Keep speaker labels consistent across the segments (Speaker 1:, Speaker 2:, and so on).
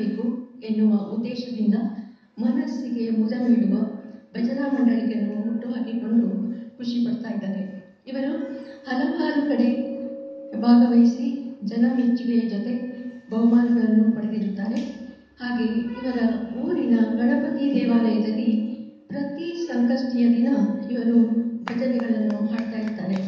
Speaker 1: ಬೆಳಗಬೇಕು ಎನ್ನುವ ಉದ್ದೇಶದಿಂದ ಮನಸ್ಸಿಗೆ ಮುದ ನೀಡುವ ಭಜನಾ ಮಂಡಳಿಯನ್ನು ಹುಟ್ಟುಹಾಕಿಕೊಂಡು ಖುಷಿ ಪಡ್ತಾ ಇದ್ದಾರೆ ಇವರು ಹಲವಾರು ಕಡೆ ಭಾಗವಹಿಸಿ ಜನ ಮೆಚ್ಚುಗೆಯ ಜೊತೆ ಬಹುಮಾನಗಳನ್ನು ಪಡೆದಿರುತ್ತಾರೆ ಹಾಗೆ ಇವರ ಊರಿನ ಗಣಪತಿ ದೇವಾಲಯದಲ್ಲಿ ಪ್ರತಿ ಸಂಕಷ್ಟಿಯ ದಿನ ಇವರು ಭಜನೆಗಳನ್ನು ಹಾಡ್ತಾ ಇರ್ತಾರೆ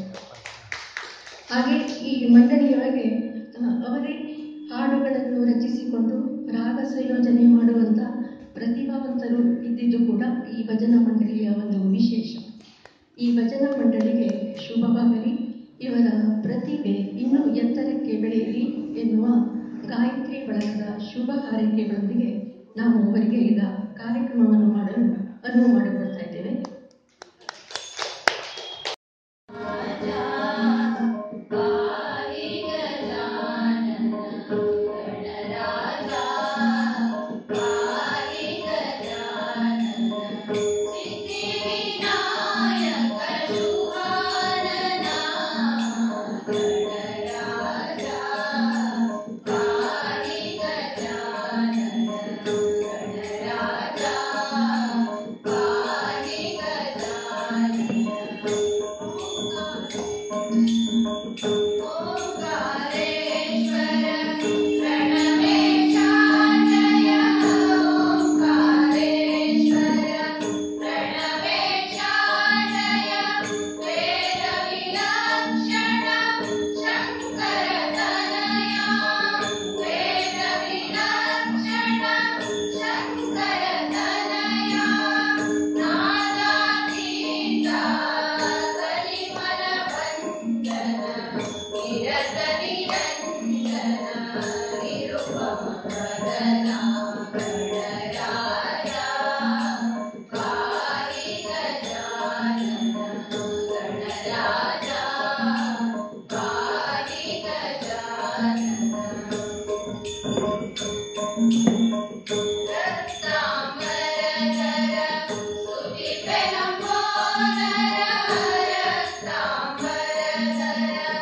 Speaker 1: ಹಾಗೆ ಈ ಮಂಡಳಿಯೊಳಗೆ ಆ, ಅವರೇ ಹಾಡುಗಳನ್ನು ರಚಿಸಿಕೊಂಡು ರಾಗ ಸಂಯೋಜನೆ ಮಾಡುವಂತ ಪ್ರತಿಭಾವಂತರು ಇದ್ದಿದ್ದು ಕೂಡ ಈ ಭಜನಾ ಮಂಡಳಿಯ ಒಂದು ವಿಶೇಷ ಈ ಭಜನಾ ಮಂಡಳಿಗೆ ಶುಭವಾಗಲಿ ಇವರ ಪ್ರತಿಭೆ ಇನ್ನೂ ಎತ್ತರಕ್ಕೆ ಬೆಳೆಯಲಿ ಎನ್ನುವ ಗಾಯತ್ರಿ ಬಳಗದ ಶುಭ ಹಾರೈಕೆಗಳೊಂದಿಗೆ ನಾವು ಅವರಿಗೆ ಈಗ ಕಾರ್ಯಕ್ರಮವನ್ನು ಮಾಡಲು ಅನುವು ಮಾಡಿಕೊಡ್ತಾ ಇದ್ದೇವೆ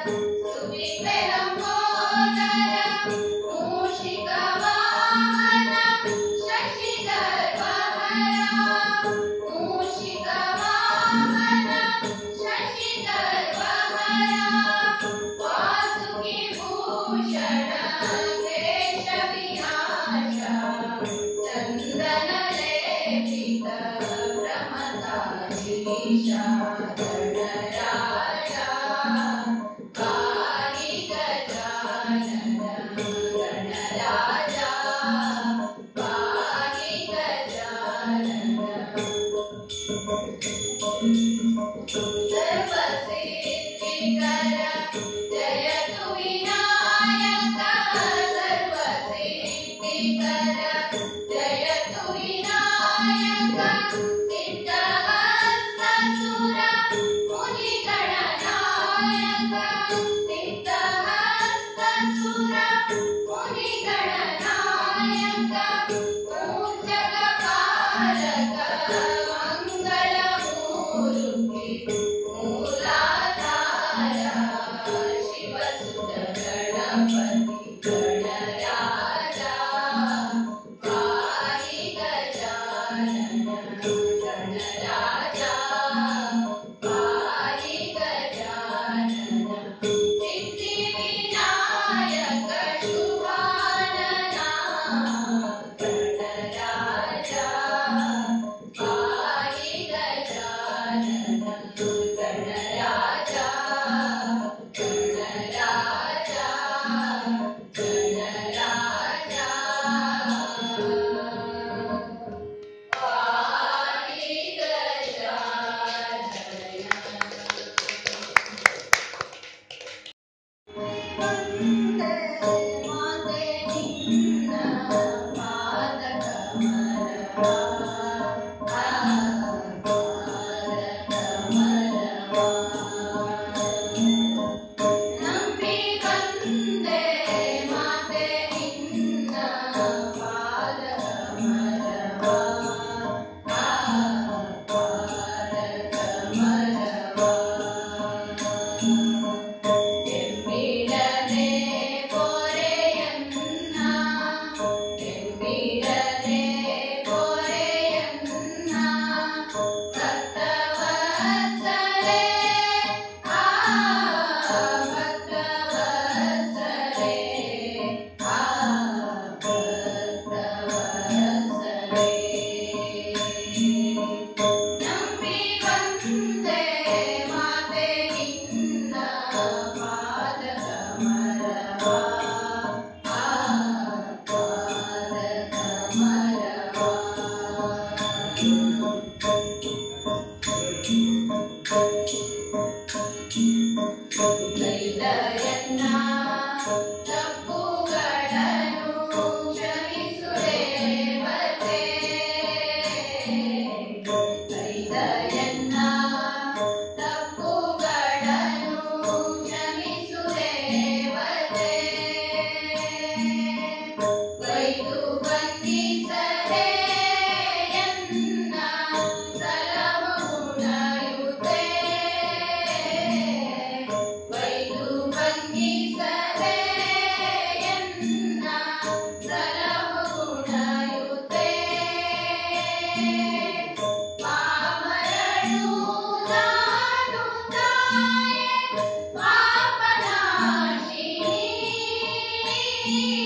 Speaker 2: ಮೂಷಿಕ ವಾಹನ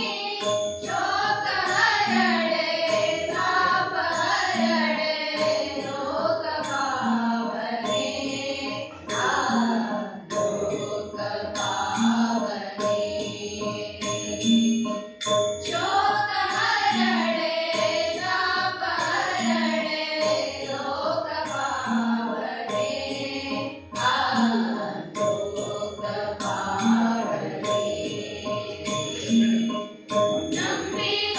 Speaker 2: ನಂಬಿ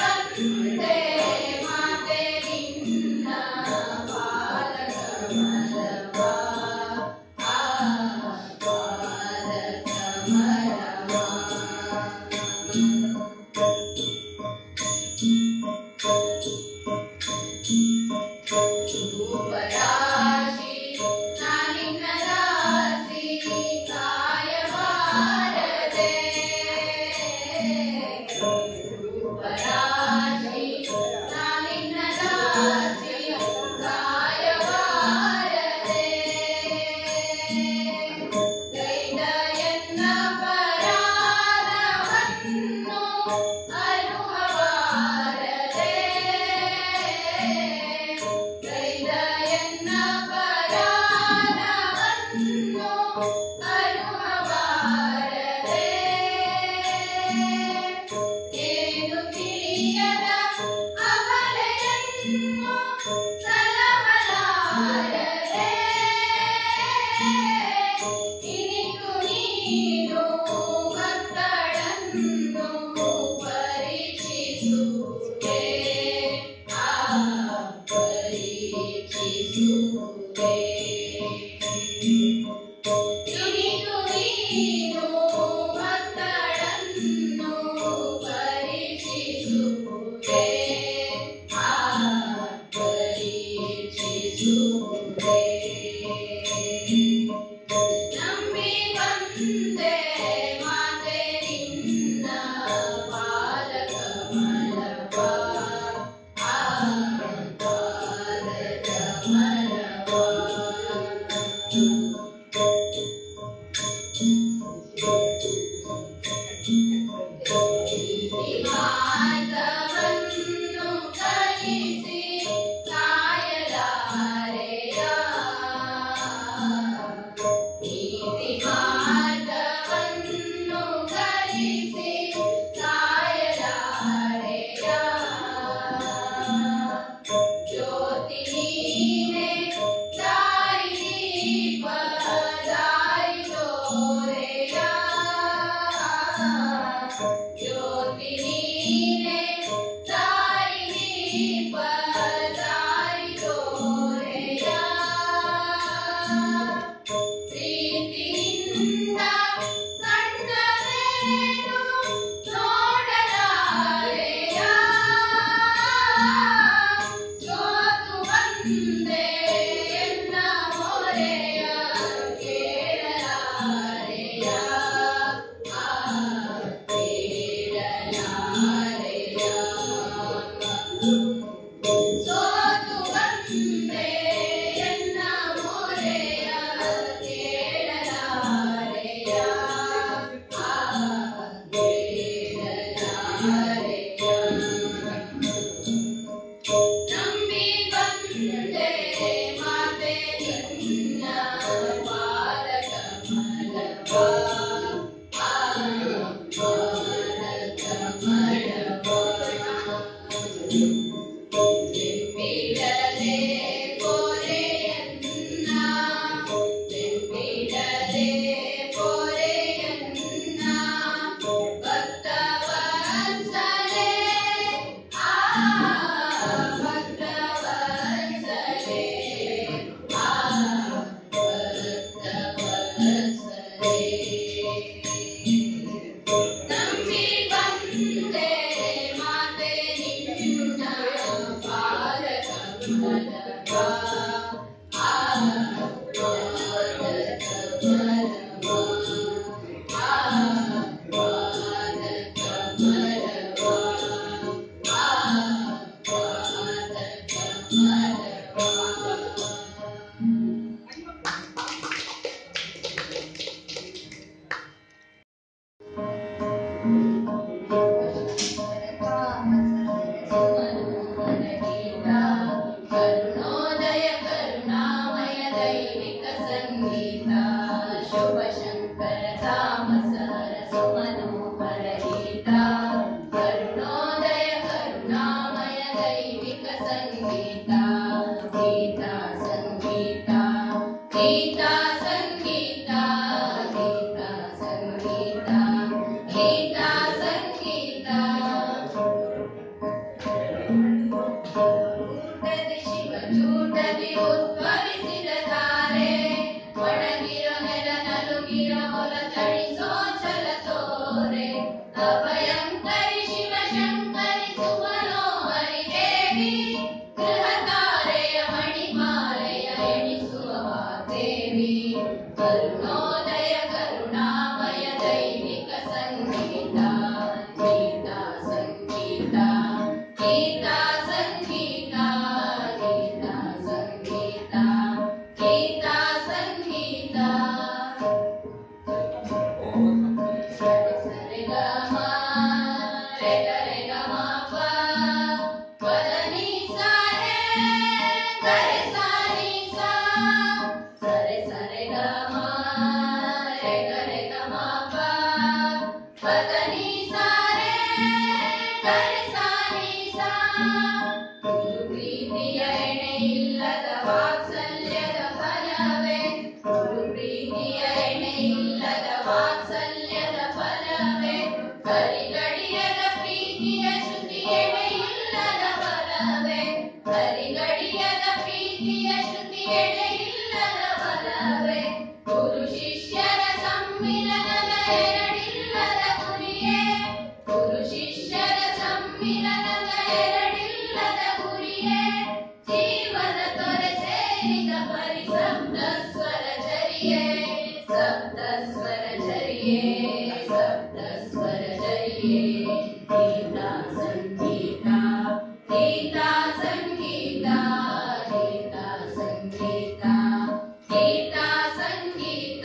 Speaker 2: ಸಂಗೀತ ಗೀತಾ ಸಂಗೀತ ಗೀತಾ ಸಂಗೀತ ಗೀತಾ ಸಂಗೀತ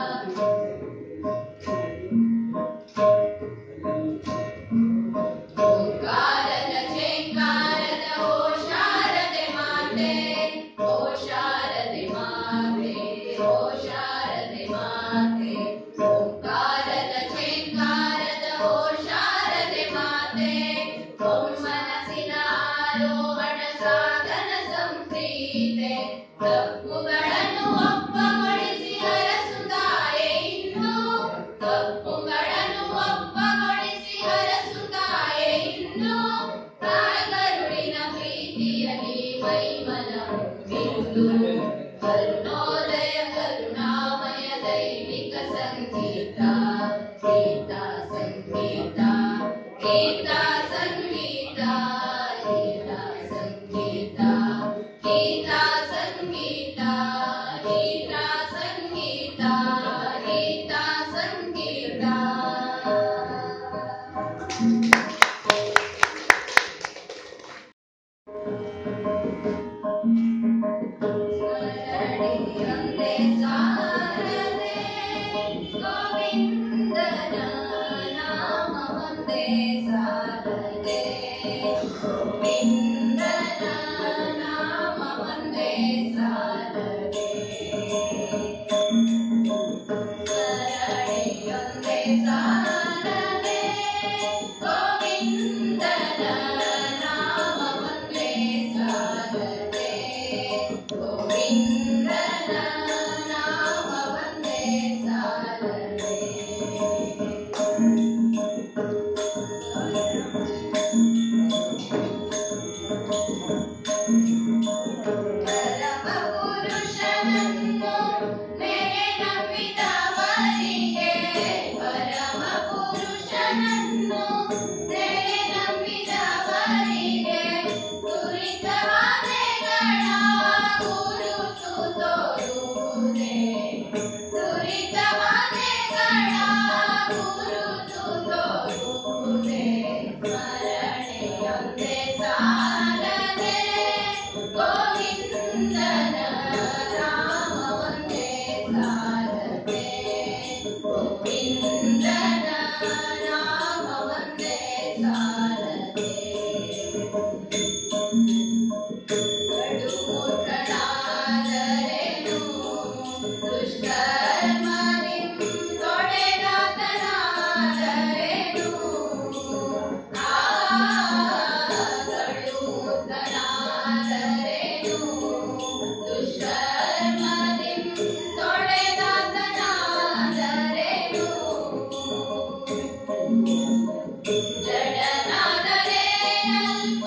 Speaker 2: ಓಂಕಾರದ ಚೇಂಕಾರದ ಓ ಶಾರದೆ ಮಾತೆ ಓ ಶಾರದೆ ಮಾತೆ ಓ ಶಾರದೆ ಮಾತೆ ಓಂಕಾರದ ಚೇಂಕಾರದ ಓ ಶಾರದೆ ಮಾತೆ ಓಂ ಮನಸ್ಸಿನ ಆರೋಹಣ ಸಾಧನ ಸಂಪ್ರೀತೆ ತಪ್ಪುಗಳನ್ನು ಒಪ್ಪಗೊಳಿಸಿ ಹರಸುತ್ತಾಯೆ ಇನ್ನು ತಪ್ಪುಗಳನ್ನು ಒಪ್ಪಗೊಳಿಸಿ ಹರಸುತ್ತಾಯೆ ಇನ್ನು ತಾಯಿಗರುಳಿನ ಪ್ರೀತಿಯಲ್ಲಿ ಮೈಮನ ಬಿಂದು ಕರುಣೋದಯ ಕರುಣಾಮಯ ದೈವಿಕ ಸಂಗೀತ ಗೀತಾ ಸಂಗೀತ ಗೀತಾ ಸಂಗೀತ ಗೀತಾ ಸಂಗೀತ ಗೀತಾ ಸಂಗೀತ ಗೀತಾ ಸಂಗೀತ ಗೀತಾ ಸಂಗೀತ ಸ್ಮರಣೆಯೊಂದೇ ಸಾರದೆ ಗೋವಿಂದನ ನಾಮವೊಂದೇ ಸಾರದೆ ಗೋವಿಂದನ ನಾಮವೊಂದೇ ಸಾರದೆ ಸ್ಮರಣೆಯೊಂದೇ ಸಾರದೆ ಗೋವಿಂದನ ನಾಮವೊಂದೇ ಸಾರದೆ ಗೋವಿಂದನ ನಾಮವೊಂದೇ ಸಾರದೆ ಪರಮ ಪುರುಷನನ್ನು ನೆನೆ ನಂಬಿದವರಿಗೆ ಪರಮ ಪುರುಷನನ್ನು ನೆನೆ ನಂಬಿದವರಿಗೆ ದುರಿತವಾದೆಗಳ ಗುರುತು ತೋರುವುದೇ ದುರಿತವಾದೆಗಳ ಗುರುತು ತೋರುವುದೇ ಸ್ಮರಣೆಯೊಂದೇ ಸಾಲದೆ ಗೋವಿಂದನ ನಾಮವೊಂದೇ ಸಾರದೆ ಗೋವಿಂದನ ನಾಮವೊಂದೇ ಸಾರದೆ ಕಡುಮೂರ್ಖನಾದರೇನು ದುಷ್ಕರ್ಮನಿಂ ತೊಡೆದಾತನಾದರೇನು ಆ ಕಡುಮೂರ್ಖನಾದರೇನು ದುಷ್ಕರ್ಮನಿಂ ತೊಡೆದಾತನಾದರೇನು ಜಡನಾದರೆ ಅಲ್ಪ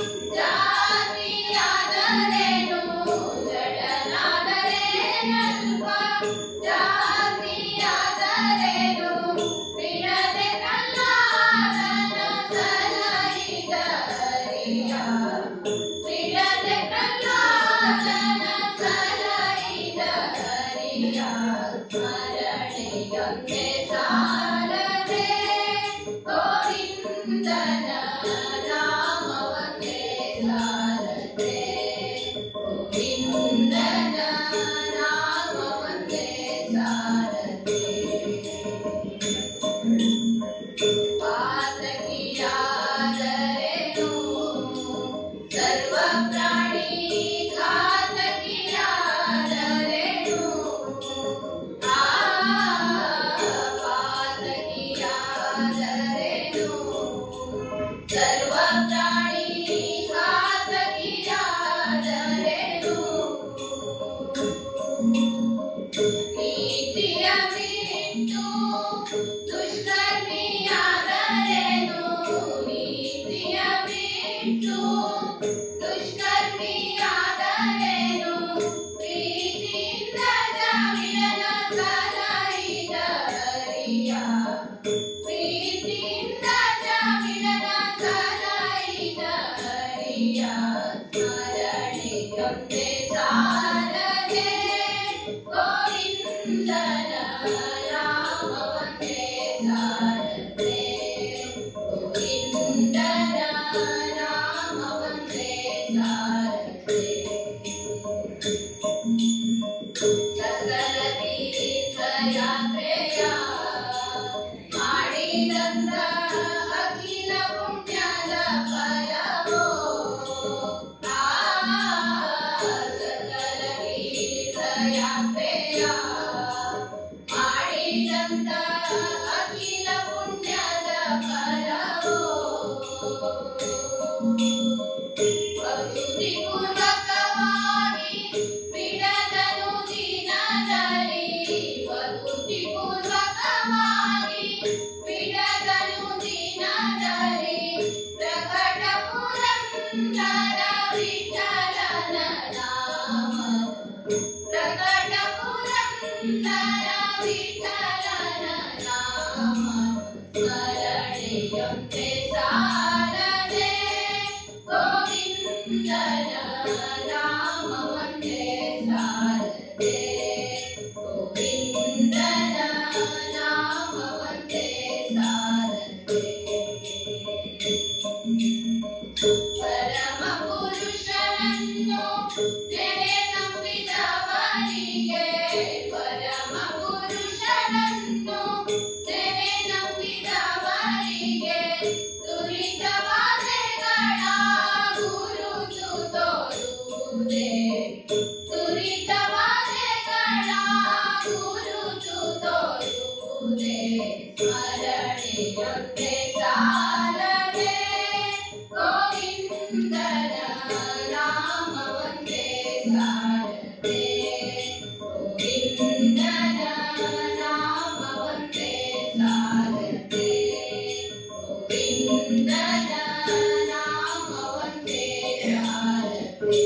Speaker 2: ಜಾತಿಯಾದರೇನು ಜಡನಾದರೆ ಅಲ್ಪ ಜಾತಿಯಾದರೇನು ಬಿಡದೆ ಕಲ್ಲಾದನ ಸಲಹಿದ ಹರಿಯ ಬಿಡದೆ ಕಲ್ಲಾದನ ಸಲಹಿದ ಹರಿಯ ಸ್ಮರಣೆಯೊಂದೇ ಸಾರದೆ ಗೋವಿಂದನ ನಾಮವೊಂದೇ ಸಾರದೆ ಗೋವಿಂದನ ನಾಮವೊಂದೇ ಸಾರದೆ ಪಾತಕಿಯಾದರೇನು ಸರ್ವ ಪ್ರಾಣಿ ಘಾತಕಿಯಾದರೇನು ಆ ಪಾತಕಿಯಾದರೇನು ಸರ್ವ ಪ್ರಾಣಿ ಘಾತಕಿಯಾದರೇನು ಪ್ರೀತಿಯ ಬಿಟ್ಟು ದುಷ್ಕರ್ಮಿಯಾದರೇನು ನೀತಿಯ ಬಿಟ್ಟು ದುಷ್ಕರ್ಮಿಯಾದರೇನು ಪ್ರೀತಿಯಿಂದ ಜಾಮಿನ ಸಲಹಿದ ಹರಿಯ ಪ್ರೀತಿಯಿಂದ ಜಾಮಿನ ಸಲಹಿದ ಭಕ್ತಿಪೂರ್ವಕವಾಗಿ ಬಿಡದನು ದಿನದಲ್ಲಿ ಭಕ್ತಿಪೂರ್ವಕವಾಗಿ ಬಿಡದನು ದಿನದಲ್ಲಿ ಪ್ರಕಟ ಪುರಂದರ ವಿಠಲನ ನಾಮ ಪ್ರಕಟ ಪುರಂದರ ವಿಠಲನ ನಾಮ ಸ್ಮರಣೆಯೊಂದೆ ಸಾಲದೆ ಗೋವಿಂದನ ನಾಮವೊಂದೇ ಸಾಲದೆ ಗೋವಿಂದನ ನಾಮವೊಂದೇ ಸಾಲದೆ ಪರಮ ಪುರುಷನನ್ನು ನೆನೆ ನಂಬಿದವರಿಗೆ ಪರಮ ಪುರುಷನನ್ನು ನೆನೆ ನಂಬಿದವರಿಗೆ ದುರಿತವಾದೆಗಳ ಗುರುತು ತೋರುವುದೇ ದುರಿತವಾದೆಗಳ ಗುರುತು ತೋರುವುದೇ ಸ್ಮರಣೆಯೊಂದೇ ಸಾಲದೆ ಗೋವಿಂದನ ನಾಮವೊಂದೇ ಸಾಲದೆ ಗೋವಿಂದನ ನಾಮವೊಂದೇ ಸಾಲದೆ ಗೋವಿಂದನ ನಾಮವೊಂದೇ ಸಾಲದೆ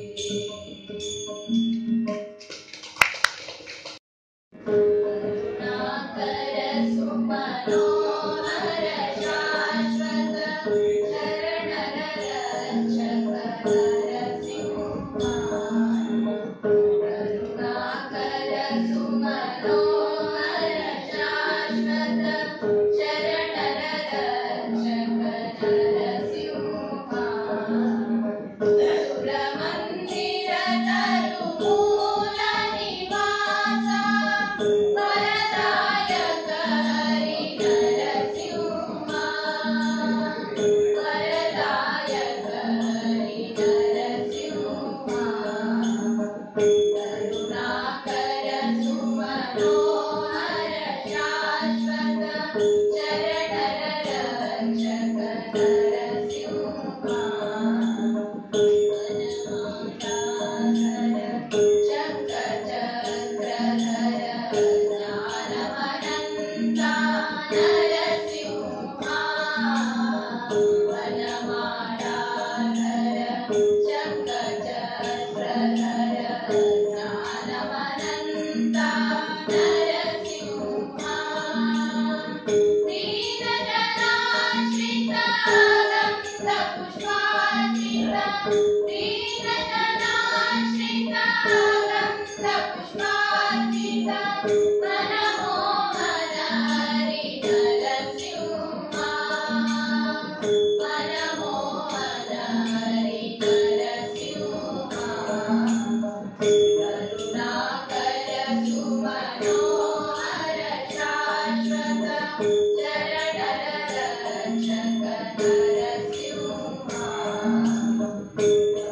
Speaker 2: ಕರುಣಾಕರ ಸುಮನೋಹರ ಶಾಶ್ವತ ಶರಣರ ರಕ್ಷಕ ನರಸಿಂಹ ಕರುಣಾಕರ ಸುಮನೋಹರ ಶಾಶ್ವತ ಶರಣರ ರಕ್ಷಕ ನರಸಿಂಹ ಸುರಮಂದಿರ ತರುಮೂಲ ನಿವಾಸ ವರದಾಯಕ ಹರಿ ನರಸಿಂಹ ವರದಾಯಕ ಹರಿ ನರಸಿಂಹ ಕರುಣಾಕರ ಸುಮನೋಹರ ಶಾಶ್ವತ ಶರಣರ ರಕ್ಷಕ ನರಸಿಂಹ ಚಕ್ರ ಚಕ್ರಧರ ಜ್ಞಾನಮನಂತ ನರಸಿಂಹ ವನಮಾಲಾಧರ ಚಕ್ರ ಚಕ್ರಧರ ಜ್ಞಾನಮನಂತ ನರಸಿಂಹ ದೀನಜನಾಶ್ರಿತ ಗಂಧ ಪುಷ್ಪಾರ್ಚಿತ ದೀನಜನಾಶ್ರಿತ ಗಂಧ ಪುಷ್ಪಾರ್ಚಿತ ಮನಮೋಹನ ಹರಿ ನರಸಿಂಹ ಮನಮೋಹನ ಹರಿ ನರಸಿಂಹ ಕರುಣಾಕರ ಸುಮನೋಹರ ಶಾಶ್ವತ ಶರಣರ ರಕ್ಷಕ ನರಸಿಂಹ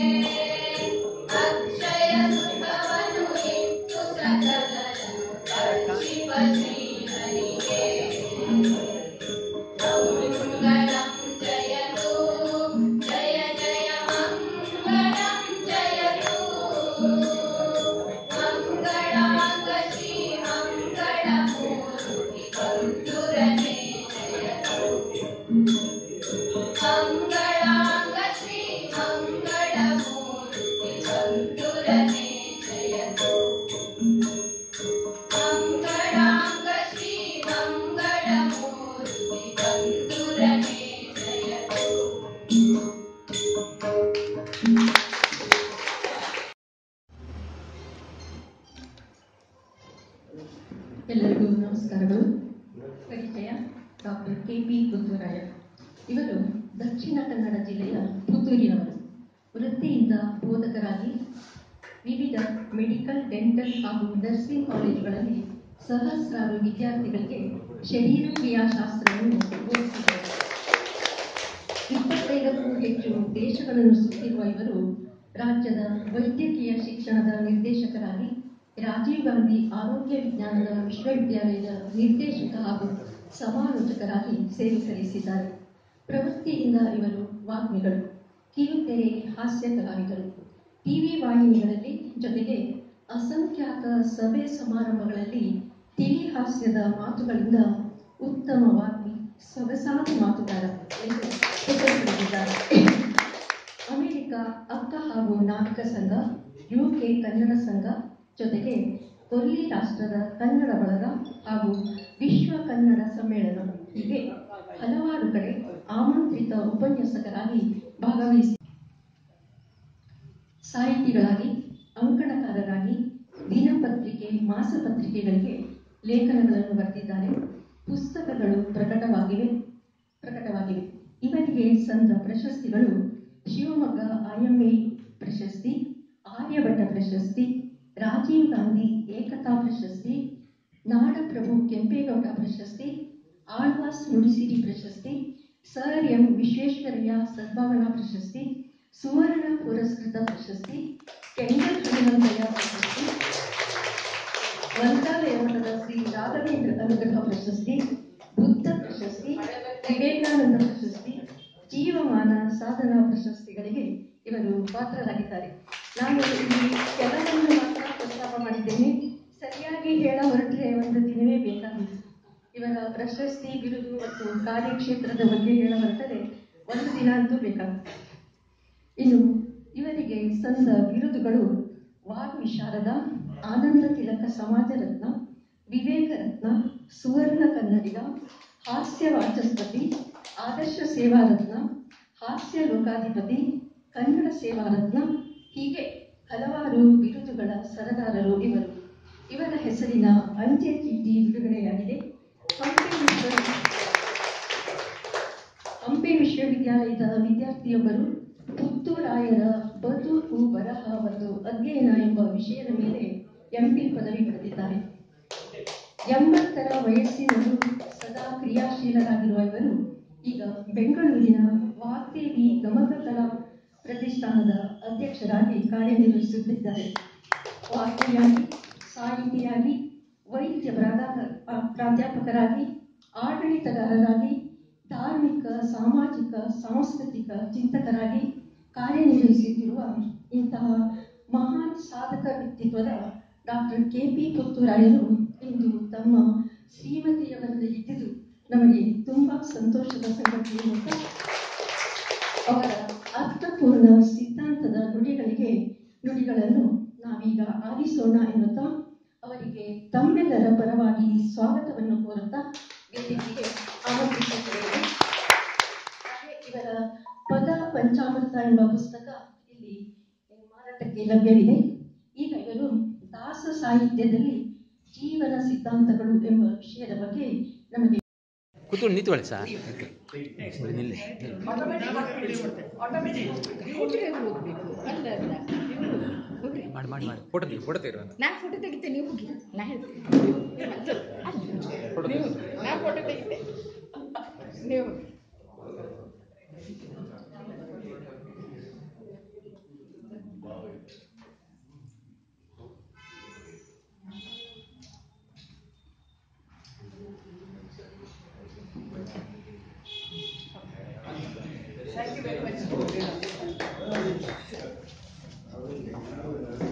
Speaker 2: ಅಕ್ಷಯ ಸುಖವನ್ನು ಇಟ್ಟು ಸಕಲರನ್ನು ರಕ್ಷಿಪ ಶ್ರೀಹರಿಗೆ ಮಂಗಳಂ ಜಯತು ಜಯ ಜಯ ಮಂಗಳಂ ಜಯತು ಮಂಗಳಾಂಗ ಶ್ರೀ ಮಂಗಳಮೂರ್ತಿ ಬಂಧುರನೇ ಜಯತು ಮಂಗಳಾಂಗ ಶ್ರೀ ಮಂಗಳಮೂರ್ತಿ ಬಂಧುರನೇ ಜಯತು ಮಂಗಳಾಂಗ ಶ್ರೀ ಮಂಗಳಮೂರ್ತಿ ಬಂಧುರನೇ ಜಯತು
Speaker 1: ಎಲ್ಲರಿಗೂ ನಮಸ್ಕಾರಗಳು ಪರಿಚಯ ಡಾಕ್ಟರ್ ಕೆ ಪಿ ಪುತ್ತೂರಾಯ ಇವರು ದಕ್ಷಿಣ ಕನ್ನಡ ಜಿಲ್ಲೆಯ ಪುತ್ತೂರಿನವರು ವೃತ್ತಿಯಿಂದ ಬೋಧಕರಾಗಿ ವಿವಿಧ ಮೆಡಿಕಲ್ ಡೆಂಟಲ್ ಹಾಗೂ ನರ್ಸಿಂಗ್ ಕಾಲೇಜುಗಳಲ್ಲಿ ಸಹಸ್ರಾರು ವಿದ್ಯಾರ್ಥಿಗಳಿಗೆ ಶರೀರ ಕ್ರಿಯಾಶಾಸ್ತ್ರವನ್ನು ಬೋಧಿಸಿದ್ದಾರೆ ಇಪ್ಪತ್ತೈದಕ್ಕೂ ಹೆಚ್ಚು ದೇಶಗಳನ್ನು ಸುತ್ತಿರುವ ಇವರು ರಾಜ್ಯದ ವೈದ್ಯಕೀಯ ಶಿಕ್ಷಣದ ನಿರ್ದೇಶಕರಾಗಿ ರಾಜೀವ್ ಗಾಂಧಿ ಆರೋಗ್ಯ ವಿಜ್ಞಾನದ ವಿಶ್ವವಿದ್ಯಾಲಯದ ನಿರ್ದೇಶಕ ಹಾಗೂ ಸಮಾಲೋಚಕರಾಗಿ ಸೇವೆ ಸಲ್ಲಿಸಿದ್ದಾರೆ ಪ್ರವೃತ್ತಿಯಿಂದ ಇವರು ವಾಗ್ಮಿಗಳು ಕಿರುತೆರೆ ಹಾಸ್ಯ ಕಲಾವಿದರು ಟಿವಿ ವಾಹಿನಿಗಳಲ್ಲಿ ಜೊತೆಗೆ ಅಸಂಖ್ಯಾತ ಸಭೆ ಸಮಾರಂಭಗಳಲ್ಲಿ ತಿಳಿ ಹಾಸ್ಯದ ಮಾತುಗಳಿಂದ ಉತ್ತಮವಾಗಿ ಸೊಗಸಾದ ಮಾತುಗಾರ ಎಂದು ಹೆಸರು ಪಡೆದಿದ್ದಾರೆ ಅಮೆರಿಕ ಅಕ್ಕ ಹಾಗೂ ನಾಟಕ ಸಂಘ ಯುಕೆ ಕನ್ನಡ ಸಂಘ ಜೊತೆಗೆ ಕೊಲ್ಲಿ ರಾಷ್ಟ್ರದ ಕನ್ನಡ ಬಳಗ ಹಾಗೂ ವಿಶ್ವ ಕನ್ನಡ ಸಮ್ಮೇಳನ ಹೀಗೆ ಹಲವಾರು ಕಡೆ ಆಮಂತ್ರಿತ ಉಪನ್ಯಾಸಕರಾಗಿ ಭಾಗವಹಿಸಿ ಸಾಹಿತಿಗಳಾಗಿ ಅಂಕಣಕಾರರಾಗಿ ದಿನಪತ್ರಿಕೆ ಮಾಸಪತ್ರಿಕೆಗಳಿಗೆ ಲೇಖನಗಳನ್ನು ಬರೆದಿದ್ದಾರೆ ಪುಸ್ತಕಗಳು ಪ್ರಕಟವಾಗಿವೆ ಪ್ರಕಟವಾಗಿವೆ ಇವರಿಗೆ ಸಂದ ಪ್ರಶಸ್ತಿಗಳು ಶಿವಮೊಗ್ಗ ಐಎಂಎ ಪ್ರಶಸ್ತಿ ಆರ್ಯಭಟ ಪ್ರಶಸ್ತಿ ರಾಜೀವ್ ಗಾಂಧಿ ಏಕತಾ ಪ್ರಶಸ್ತಿ ನಾಡಪ್ರಭು ಕೆಂಪೇಗೌಡ ಪ್ರಶಸ್ತಿ ಆಳ್ವಾಸ್ ನುಡಿಸಿರಿ ಪ್ರಶಸ್ತಿ ಸರ್ ಎಂ ವಿಶ್ವೇಶ್ವರಯ್ಯ ಸದ್ಭಾವನಾ ಪ್ರಶಸ್ತಿ ಸುವರ್ಣ ಪುರಸ್ಕೃತ ಪ್ರಶಸ್ತಿ ಕೆಂಗಲ್ ಹನುಮಂತಯ್ಯ ಪ್ರಶಸ್ತಿ ಮಂತ್ರಾಲಯ ಮಠದ ಶ್ರೀ ರಾಘವೇಂದ್ರ ಅನುಗ್ರಹ ಪ್ರಶಸ್ತಿ ಬುದ್ಧ ಪ್ರಶಸ್ತಿ ವಿವೇಕಾನಂದ ಪ್ರಶಸ್ತಿ ಜೀವಮಾನ ಸಾಧನಾ ಪ್ರಶಸ್ತಿಗಳಿಗೆ ಇವರು ಪಾತ್ರರಾಗಿದ್ದಾರೆ ನಾನು ಇಲ್ಲಿ ಕೆಲವನ್ನು ಮಾತ್ರ ಪ್ರಸ್ತಾಪ ಮಾಡಿದ್ದೇನೆ ಸರಿಯಾಗಿ ಹೇಳ ಹೊರಟ್ರೆ ಒಂದು ದಿನವೇ ಬೇಕಾಗಿತ್ತು ಇವರ ಪ್ರಶಸ್ತಿ ಬಿರುದು ಮತ್ತು ಕಾರ್ಯಕ್ಷೇತ್ರದ ಬಗ್ಗೆ ಹೇಳ ಹೊರಟರೆ ಒಂದು ದಿನ ಅಂತೂ ಬೇಕಾಗುತ್ತೆ ಇನ್ನು ಇವರಿಗೆ ಸಂದ ಬಿರುದುಗಳು ವಾಗ್ವಿಶಾರದ ಆನಂದ ತಿಲಕ ಸಮಾಜ ರತ್ನ ವಿವೇಕ ರತ್ನ ಸುವರ್ಣ ಕನ್ನಡಿಗ ಹಾಸ್ಯ ವಾಚಸ್ಪತಿ ಆದರ್ಶ ಸೇವಾ ರತ್ನ ಹಾಸ್ಯ ಲೋಕಾಧಿಪತಿ ಕನ್ನಡ ಸೇವಾ ರತ್ನ ಹೀಗೆ ಹಲವಾರು ಬಿರುದುಗಳ ಸರದಾರರು ಇವರು ಇವರ ಹೆಸರಿನ ಅಂಚೆ ಚೀಟಿ ಬಿಡುಗಡೆಯಾಗಿದೆ ಹಂಪಿ ವಿಶ್ವ ಹಂಪಿ ವಿಶ್ವವಿದ್ಯಾಲಯದ ವಿದ್ಯಾರ್ಥಿಯೊಬ್ಬರು ಪುತ್ತೂರಾಯರ ಬದುಕು ಬರಹ ಮತ್ತು ಅಧ್ಯಯನ ಎಂಬ ವಿಷಯದ ಮೇಲೆ ಎಂಫಿಲ್ ಪದವಿ ಪಡೆದಿದ್ದಾರೆ ಎಂಬತ್ತರ ವಯಸ್ಸಿನಲ್ಲೂ ಸದಾ ಕ್ರಿಯಾಶೀಲರಾಗಿರುವ ಇವರು ಈಗ ಬೆಂಗಳೂರಿನ ವಾಗ್ದೇವಿ ಗಮಕ ಕಲಾ ಪ್ರತಿಷ್ಠಾನದ ಅಧ್ಯಕ್ಷರಾಗಿ ಕಾರ್ಯನಿರ್ವಹಿಸುತ್ತಿದ್ದಾರೆ ವಾಗ್ಮಿಯಾಗಿ ಸಾಹಿತಿಯಾಗಿ ವೈದ್ಯ ಪ್ರಾಧ್ಯಾಪ- ಪ್ರಾಧ್ಯಾಪಕರಾಗಿ ಆಡಳಿತಗಾರರಾಗಿ ಧಾರ್ಮಿಕ ಸಾಮಾಜಿಕ ಸಾಂಸ್ಕೃತಿಕ ಚಿಂತಕರಾಗಿ ಕಾರ್ಯನಿರ್ವಹಿಸುತ್ತಿರುವ ಇಂತಹ ಮಹಾನ್ ಸಾಧಕ ವ್ಯಕ್ತಿತ್ವದ ಡಾಕ್ಟರ್ ಕೆ ಪಿ ಪುತ್ತೂರಾಯರು ಇಂದು ತಮ್ಮ ಶ್ರೀಮತಿಯವರಲ್ಲಿ ಇದ್ದುದು ನಮಗೆ ತುಂಬಾ ಸಂತೋಷದ ಸಂಗತಿ ಅಂತ ಅವರ ಅರ್ಥಪೂರ್ಣ ಸಿದ್ಧಾಂತದ ನುಡಿಗಳಿಗೆ ನುಡಿಗಳನ್ನು ನಾವೀಗ ಆಲಿಸೋಣ ಎನ್ನುತ್ತಾ ಅವರಿಗೆ ತಮ್ಮೆಲ್ಲರ ಪರವಾಗಿ ಸ್ವಾಗತವನ್ನು ಕೋರುತ್ತಾ ವೇದಿಕೆಗೆ ಆಮಂತ್ರಿಸುತ್ತೇವೆ ಹಾಗೆ ಇವರ ಪದ ಪಂಚಾಮೃತ ಎಂಬ ಪುಸ್ತಕ ಇಲ್ಲಿ ಮಾರಾಟಕ್ಕೆ ಲಭ್ಯವಿದೆ ಈಗ ಇವರು ದಾಸ ಸಾಹಿತ್ಯದಲ್ಲಿ ಜೀವನ ಸಿದ್ಧಾಂತಗಳು ಎಂಬ ವಿಷಯದ ಬಗ್ಗೆ ನಮಗೆ
Speaker 3: ಕೂತ್ಕೊಂಡು ನಿಂತ್ಕೊಳ್ಳಿ ಸರ್ ನಿಲ್ಲಿ ಮಾಡಿ ಮಾಡಿ ಮಾಡಿ ಫೋಟೋ ತೆಗಿ ಫೋಟೋ ತೆಗಿರೋ
Speaker 4: ನಾನು ಫೋಟೋ ತೆಗಿತೇನೆ ನೀವು ಹೋಗಿ ನಾ ಹೇಳ್ತೀನಿ ಅದು ಅಲ್ಲಿ.
Speaker 3: ಫೋಟೋ
Speaker 4: ನೀವು ನಾ ಫೋಟೋ ತೆಗಿತೆ ನೀವು ಹೋಗಿ
Speaker 1: ಥ್ಯಾಂಕ್ ಯು ವೆರಿ ಮಚ್